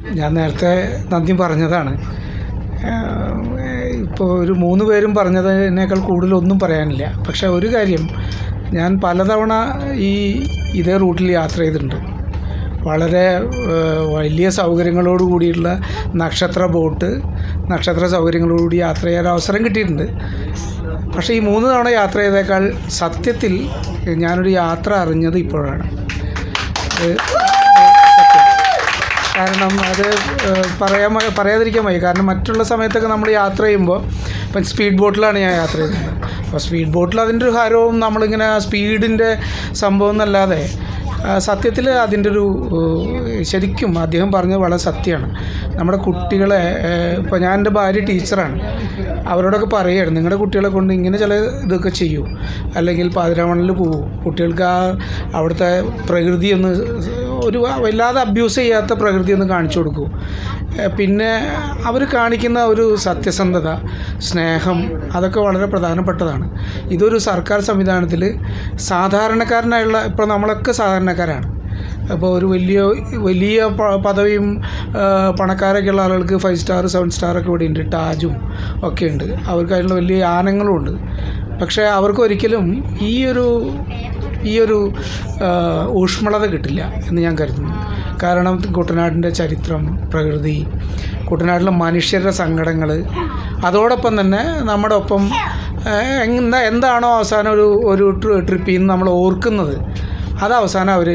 ഞാൻ നേരത്തെ നന്ദി പറഞ്ഞതാണ് ഇപ്പോൾ ഒരു മൂന്ന് പേരും പറഞ്ഞതിനേക്കാൾ കൂടുതൽ ഒന്നും പറയാനില്ല പക്ഷേ ഒരു കാര്യം ഞാൻ പലതവണ ഈ ഇതേ റൂട്ടിൽ യാത്ര ചെയ്തിട്ടുണ്ട് വളരെ ഏഹ്, വലിയ സൗകര്യങ്ങളോട് കൂടിയുള്ള നക്ഷത്ര ബോട്ട് നക്ഷത്ര സൗകര്യങ്ങളോടുകൂടി യാത്ര ചെയ്യാൻ അവസരം കിട്ടിയിട്ടുണ്ട് പക്ഷേ ഈ മൂന്ന് തവണ യാത്ര ചെയ്തേക്കാൾ സത്യത്തിൽ ഞാനൊരു യാത്ര അറിഞ്ഞത് ഇപ്പോഴാണ് അത് സത്യം കാരണം അത് ഏഹ്, പറയാൻ വ- പറയാതിരിക്കാൻ വയ്യ കാരണം മറ്റുള്ള സമയത്തൊക്കെ നമ്മൾ യാത്ര ചെയ്യുമ്പോൾ ഇപ്പം സ്പീഡ് ബോട്ടിലാണ് ഞാൻ യാത്ര ചെയ്യുന്നത് അപ്പോൾ സ്പീഡ് ബോട്ടിൽ അതിൻ്റെ ഒരു ഹരവും നമ്മളിങ്ങനെ സ്പീഡിൻ്റെ സംഭവം എന്നല്ലാതെ സത്യത്തിൽ അതിൻ്റെ ഒരു ഏഹ്, ശരിക്കും അദ്ദേഹം പറഞ്ഞത് വളരെ സത്യമാണ് നമ്മുടെ കുട്ടികളെ ഇപ്പോൾ ഞാൻ എൻ്റെ ഭാര്യ ടീച്ചറാണ് അവരോടൊക്കെ പറയുകയാണ് നിങ്ങളുടെ കുട്ടികളെ കൊണ്ട് ഇങ്ങനെ ചില ഇതൊക്കെ ചെയ്യൂ അല്ലെങ്കിൽ പാതിരാമണിൽ പോകൂ കുട്ടികൾക്ക് ആ അവിടുത്തെ പ്രകൃതി ഒന്ന് ഒരു വല്ലാതെ അബ്യൂസ് ചെയ്യാത്ത പ്രകൃതി ഒന്ന് കാണിച്ചു കൊടുക്കൂ ഏഹ് പിന്നെ അവർ കാണിക്കുന്ന ഒരു സത്യസന്ധത സ്നേഹം അതൊക്കെ വളരെ പ്രധാനപ്പെട്ടതാണ് ഇതൊരു സർക്കാർ സംവിധാനത്തിൽ സാധാരണക്കാരനായുള്ള ഇപ്പോൾ നമ്മളൊക്കെ സാധാരണക്കാരാണ് അപ്പോൾ ഒരു വലിയ വലിയ പ- പദവിയും ആ, പണക്കാരൊക്കെ ഉള്ള ആളുകൾക്ക് ഫൈവ് സ്റ്റാർ സെവൻ സ്റ്റാറൊക്കെ ഇവിടെ ഉണ്ട് ടാജും ഒക്കെ ഉണ്ട് അവർക്ക് അതിനുള്ള വലിയ യാനങ്ങളും ഉണ്ട് പക്ഷേ അവർക്ക് ഒരിക്കലും ഈ ഒരു ഈ ഒരു ആ, ഊഷ്മളത കിട്ടില്ല എന്ന് ഞാൻ കരുതുന്നു കാരണം കുട്ടനാടിൻ്റെ ചരിത്രം പ്രകൃതി കുട്ടനാട്ടിലെ മനുഷ്യരുടെ സങ്കടങ്ങൾ അതോടൊപ്പം തന്നെ നമ്മുടെ ഒപ്പം ആ, എന്താ എന്താണോ അവസാനം ഒരു ഒരു ട്രി- ട്രിപ്പിൽ നിന്ന് നമ്മൾ ഓർക്കുന്നത് അത് അവസാനം അവർ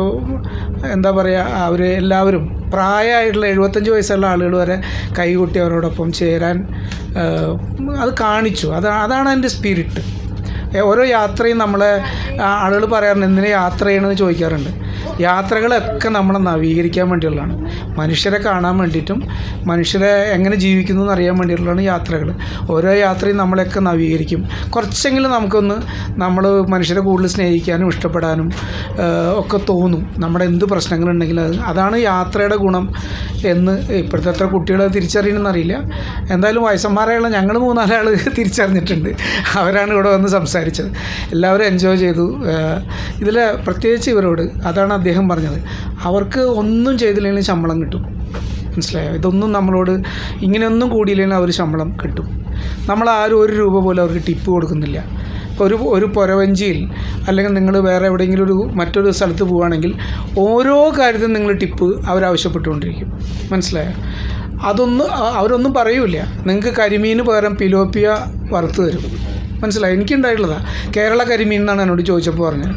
എന്താ പറയുക അവർ എല്ലാവരും പ്രായമായിട്ടുള്ള എഴുപത്തഞ്ച് വയസ്സുള്ള ആളുകൾ വരെ കൈകൊട്ടി അവരോടൊപ്പം ചേരാൻ ആ, അത് കാണിച്ചു അത് അതാണ് എൻ്റെ സ്പിരിറ്റ് ഏ, ഓരോ യാത്രയും നമ്മളെ ആളുകൾ പറയാറുണ്ട് എന്തിനാ യാത്ര ചെയ്യണമെന്ന് ചോദിക്കാറുണ്ട് യാത്രകളൊക്കെ നമ്മളെ നവീകരിക്കാൻ വേണ്ടിയുള്ളതാണ് മനുഷ്യരെ കാണാൻ വേണ്ടിയിട്ടും മനുഷ്യരെ എങ്ങനെ ജീവിക്കുന്നു എന്ന് അറിയാൻ വേണ്ടിയിട്ടുള്ളതാണ് യാത്രകൾ ഓരോ യാത്രയും നമ്മളെയൊക്കെ നവീകരിക്കും കുറച്ചെങ്കിലും നമുക്കൊന്ന് നമ്മൾ മനുഷ്യരെ കൂടുതൽ സ്നേഹിക്കാനും ഇഷ്ടപ്പെടാനും ആ, ഒക്കെ തോന്നും നമ്മുടെ എന്ത് പ്രശ്നങ്ങളുണ്ടെങ്കിലും അത് അതാണ് യാത്രയുടെ ഗുണം എന്ന് ഇപ്പോഴത്തെ എത്ര കുട്ടികൾ തിരിച്ചറിയണമെന്നറിയില്ല എന്തായാലും വയസ്സന്മാരായുള്ള ഞങ്ങൾ മൂന്നാലാൾ തിരിച്ചറിഞ്ഞിട്ടുണ്ട് അവരാണ് ഇവിടെ വന്ന് സംസാരിച്ചത് എല്ലാവരും എൻജോയ് ചെയ്തു ഇതിൽ പ്രത്യേകിച്ച് ഇവരോട് അതാണ് അദ്ദേഹം പറഞ്ഞത് അവർക്ക് ഒന്നും ചെയ്തില്ലെങ്കിലും ശമ്പളം കിട്ടും മനസ്സിലായോ ഇതൊന്നും നമ്മളോട് ഇങ്ങനെയൊന്നും കൂടിയില്ലെങ്കിൽ അവർ ശമ്പളം കിട്ടും നമ്മൾ ആരും ഒരു രൂപ പോലും അവർക്ക് ടിപ്പ് കൊടുക്കുന്നില്ല ഒരു ഒരു പുരവഞ്ചിയിൽ അല്ലെങ്കിൽ നിങ്ങൾ വേറെ എവിടെയെങ്കിലും ഒരു മറ്റൊരു സ്ഥലത്ത് പോവുകയാണെങ്കിൽ ഓരോ കാര്യത്തിനും നിങ്ങൾ ടിപ്പ് അവരാവശ്യപ്പെട്ടുകൊണ്ടിരിക്കും മനസ്സിലായോ അതൊന്നും അ- അവരൊന്നും പറയൂല നിങ്ങൾക്ക് കരിമീന് പകരം പിലോപ്പിയ വറുത്ത് തരും മനസ്സിലായി എനിക്കുണ്ടായിട്ടുള്ളതാണ് കേരള കരിമീൻ എന്നാണ് എന്നോട് ചോദിച്ചപ്പോൾ പറഞ്ഞത്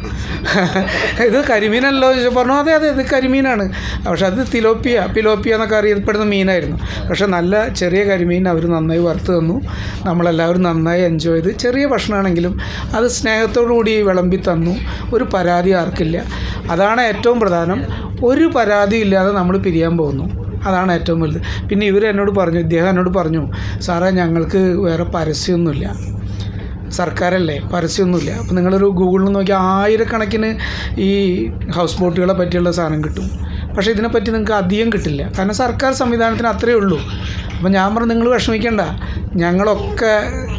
ഇത് കരിമീനല്ലോ ചോദിച്ചപ്പോൾ പറഞ്ഞു അതെ അതെ ഇത് കരിമീനാണ് പക്ഷെ അത് തിലോപ്പിയ പിലോപ്പിയ എന്നൊക്കെ അറിയപ്പെടുന്ന മീനായിരുന്നു പക്ഷെ നല്ല ചെറിയ കരിമീൻ അവർ നന്നായി വറുത്ത് തന്നു നമ്മളെല്ലാവരും നന്നായി എൻജോയ് ചെയ്ത് ചെറിയ ഭക്ഷണമാണെങ്കിലും അത് സ്നേഹത്തോടു കൂടി വിളമ്പി തന്നു ഒരു പരാതി ആർക്കില്ല അതാണ് ഏറ്റവും പ്രധാനം ഒരു പരാതി ഇല്ലാതെ നമ്മൾ പിരിയാൻ പോകുന്നു അതാണ് ഏറ്റവും വലുത് പിന്നെ ഇവർ എന്നോട് പറഞ്ഞു ഇദ്ദേഹം എന്നോട് പറഞ്ഞു സാറേ ഞങ്ങൾക്ക് വേറെ പരസ്യമൊന്നുമില്ല സർക്കാരല്ലേ പരസ്യമൊന്നുമില്ല അപ്പോൾ നിങ്ങളൊരു ഗൂഗിളിൽ നോക്കി ആയിരക്കണക്കിന് ഈ ഹൗസ് ബോട്ടുകളെ പറ്റിയുള്ള സാധനം കിട്ടും പക്ഷേ ഇതിനെപ്പറ്റി നിങ്ങൾക്ക് അധികം കിട്ടില്ല കാരണം സർക്കാർ സംവിധാനത്തിന് അത്രയേ ഉള്ളൂ അപ്പോൾ ഞാൻ പറഞ്ഞു നിങ്ങൾ വിഷമിക്കേണ്ട ഞങ്ങളൊക്കെ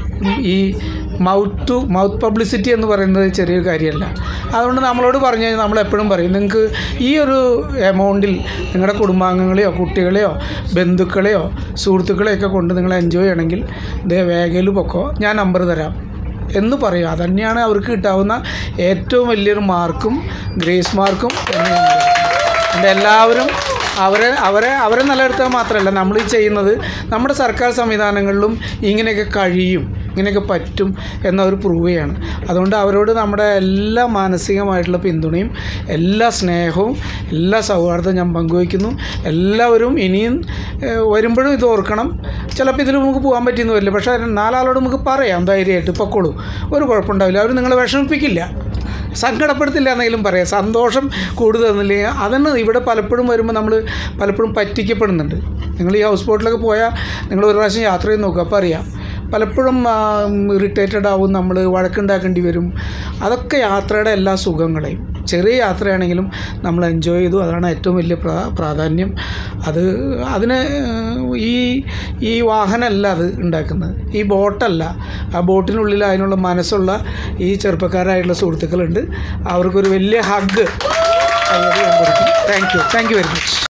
ഈ മൗത്ത് ടു മൗത്ത് പബ്ലിസിറ്റി എന്ന് പറയുന്നത് ചെറിയൊരു കാര്യമല്ല അതുകൊണ്ട് നമ്മളോട് പറഞ്ഞു കഴിഞ്ഞാൽ നമ്മൾ എപ്പോഴും പറയും നിങ്ങൾക്ക് ഈ ഒരു എമൗണ്ടിൽ നിങ്ങളുടെ കുടുംബാംഗങ്ങളെയോ കുട്ടികളെയോ ബന്ധുക്കളെയോ സുഹൃത്തുക്കളെയൊക്കെ കൊണ്ട് നിങ്ങൾ എൻജോയ് ചെയ്യണമെങ്കിൽ ദേ വേഗയിൽ പൊക്കോ ഞാൻ നമ്പർ തരാം എന്ന് പറയും അതന്നെയാണ് അവർക്ക് കിട്ടാവുന്ന ഏറ്റവും വലിയൊരു മാർക്കും ഗ്രേസ് മാർക്കും എന്ന് ഞാൻ പറയും. അതുകൊണ്ട് എല്ലാവരും അവരെ അവരെ അവരെ നിലനിർത്തുക മാത്രമല്ല നമ്മൾ ഈ ചെയ്യുന്നത് നമ്മുടെ സർക്കാർ സംവിധാനങ്ങളിലും ഇങ്ങനെയൊക്കെ കഴിയും ഇങ്ങനെയൊക്കെ പറ്റും എന്നവർ പ്രൂവ് ചെയ്യാണ് അതുകൊണ്ട് അവരോട് നമ്മുടെ എല്ലാ മാനസികമായിട്ടുള്ള പിന്തുണയും എല്ലാ സ്നേഹവും എല്ലാ സൗഹാർദ്ദവും ഞാൻ പങ്കുവയ്ക്കുന്നു എല്ലാവരും ഇനിയും ഏഹ്, വരുമ്പോഴും ഇത് ഓർക്കണം ചിലപ്പോൾ ഇതിൽ നമുക്ക് പോകാൻ പറ്റിയെന്ന് വരില്ല പക്ഷേ നാലാളോട് നമുക്ക് പറയാം ധൈര്യമായിട്ട് പൊക്കോളൂ ഒരു കുഴപ്പമുണ്ടാവില്ല അവർ നിങ്ങളെ വിഷമിപ്പിക്കില്ല സങ്കടപ്പെടുത്തില്ല എന്നെങ്കിലും പറയാം സന്തോഷം കൂടുതൽ തന്നില്ലെങ്കിൽ അതന്നെ ഇവിടെ പലപ്പോഴും വരുമ്പോൾ നമ്മൾ പലപ്പോഴും പറ്റിക്കപ്പെടുന്നുണ്ട് നിങ്ങൾ ഈ ഹൗസ് ബോട്ടിലൊക്കെ പോയാൽ നിങ്ങൾ ഒരു പ്രാവശ്യം യാത്ര ചെയ്ത് നോക്കുക അപ്പോൾ അറിയാം പലപ്പോഴും ഇറിറ്റേറ്റഡ് ആവും നമ്മൾ വഴക്കുണ്ടാക്കേണ്ടി വരും അതൊക്കെ യാത്രയുടെ എല്ലാ സുഖങ്ങളെയും ചെറിയ യാത്രയാണെങ്കിലും നമ്മൾ എൻജോയ് ചെയ്തു അതാണ് ഏറ്റവും വലിയ പ്രാ പ്രാധാന്യം അത് അതിന് ഈ ഈ വാഹനമല്ല അത് ഉണ്ടാക്കുന്നത് ഈ ബോട്ടല്ല ആ ബോട്ടിനുള്ളിൽ അതിനുള്ള മനസ്സുള്ള ഈ ചെറുപ്പക്കാരായിട്ടുള്ള സുഹൃത്തുക്കളുണ്ട് അവർക്കൊരു വലിയ hug thank you thank you very much